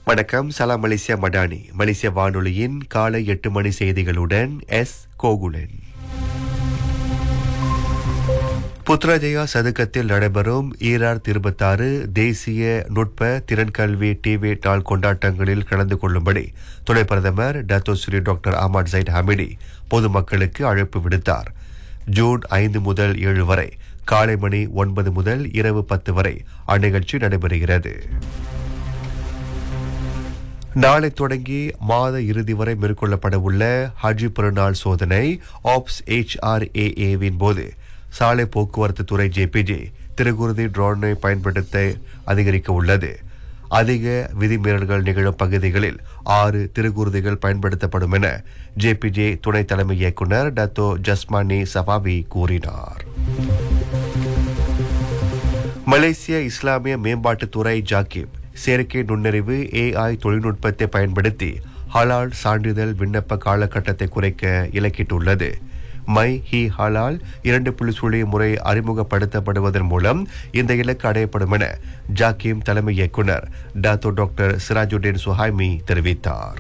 வணக்கம் சலாம் மலேசியா மடானி மலேசிய வானொலியின் காலை எட்டு மணி செய்திகளுடன் எஸ் கோகுலன் புத்ராஜயா சதுக்கத்தில் நடைபெறும் ஈரார் இருபத்தாறு தேசிய நுட்ப திறன்கல்வி டிவி நாள் கொண்டாட்டங்களில் கலந்து கொள்ளும்படி துணை பிரதமர் Dato Sri doctor Ahmad Zahid Hamidi பொதுமக்களுக்கு அழைப்பு விடுத்தார் ஜூன் ஐந்து முதல் ஏழு வரை காலை மணி ஒன்பது முதல் இரவு பத்து வரை அந்நிகழ்ச்சி நடைபெறுகிறது நாளை தொடங்கி மாத இறுதி வரை மேற்கொள்ளப்பட உள்ள ஹஜ் பெருநாள் சோதனை ஆப்ஸ் ஹெச்ஆர்ஏஏவின் போது சாலை போக்குவரத்து துறை ஜேபிஜே திருகுருதி ட்ரோனை பயன்படுத்த அதிகரிக்க உள்ளது அதிக விதிமீறல்கள் நிகழும் பகுதிகளில் ஆறு திருகுருதிகள் பயன்படுத்தப்படும் என ஜேபிஜே துணை தலைமை இயக்குநர் டத்தோ ஜஸ்மானி சஃபாவி கூறினார் மலேசிய இஸ்லாமிய மேம்பாட்டுத்துறை ஜாக்கிப் செயற்கை நுண்ணறிவு ஏஐ தொழில்நுட்பத்தை பயன்படுத்தி ஹலால் சான்றிதழ் விண்ணப்ப காலகட்டத்தை குறைக்க இலக்கிட்டுள்ளது மை ஹி ஹலால் இரண்டு புள்ளி சுழிய முறை அறிமுகப்படுத்தப்படுவதன் மூலம் இந்த இலக்கு அடையப்படும் என ஜாக்கிம் தலைமை இயக்குனர் டாத்தோ டாக்டர் சிராஜுddin சுஹைமி தெரிவித்தார்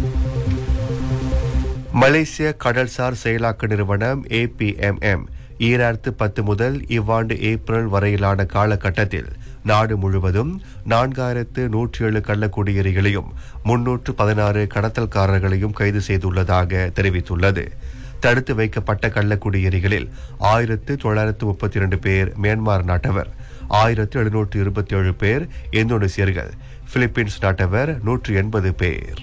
மலேசிய கடல்சார் செயலாக்க நிறுவனம் ஏபிஎம்எம் ஈராயிரத்து பத்து முதல் இவ்வாண்டு ஏப்ரல் வரையிலான காலகட்டத்தில் நாடு முழுவதும் நான்காயிரத்து நூற்றி ஏழு கள்ளக்குடியேறிகளையும் முன்னூற்று பதினாறு கடத்தல்காரர்களையும் கைது செய்துள்ளதாக தெரிவித்துள்ளது தடுத்து வைக்கப்பட்ட கள்ளக்குடியேறிகளில் ஆயிரத்து தொள்ளாயிரத்து முப்பத்தி இரண்டு பேர் மியான்மர் நாட்டவர் ஆயிரத்து எழுநூற்று இருபத்தி ஏழு பேர் இந்தோனேசியர்கள் பிலிப்பீன்ஸ் நாட்டவர் நூற்று எண்பது பேர்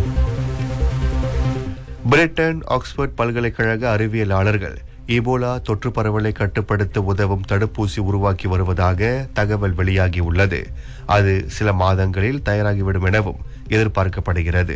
பிரிட்டன் ஆக்ஸ்போர்ட் பல்கலைக்கழக அறிவியலாளர்கள் இபோலா தொற்று பரவலை கட்டுப்படுத்த உதவும் தடுப்பூசி உருவாக்கி வருவதாக தகவல் வெளியாகியுள்ளது அது சில மாதங்களில் தயாராகிவிடும் எனவும் எதிர்பார்க்கப்படுகிறது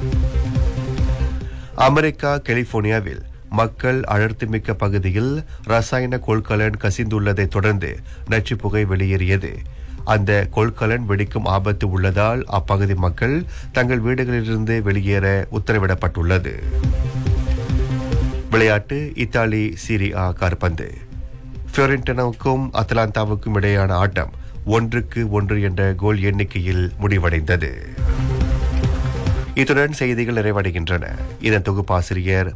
அமெரிக்கா கலிபோர்னியாவில் மக்கள் அடர்த்திமிக்க பகுதியில் ரசாயன கொள்கலன் கசிந்துள்ளதை தொடர்ந்து நச்சுப் புகை வெளியேறியது அந்த கொள்கலன் வெடிக்கும் ஆபத்து உள்ளதால் அப்பகுதி மக்கள் தங்கள் வீடுகளிலிருந்து வெளியேற உத்தரவிடப்பட்டுள்ளது விளையாட்டு இத்தாலி சீரியா கார்பந்து ஃபியோரென்டினாவுக்கும் அத்லாந்தாவுக்கும் இடையான ஆட்டம் ஒன்றுக்கு ஒன்று என்ற கோல் எண்ணிக்கையில் முடிவடைந்தது இத்துடன் செய்திகள் நிறைவடைகின்றன இதன் தொகுப்பாசிரியர்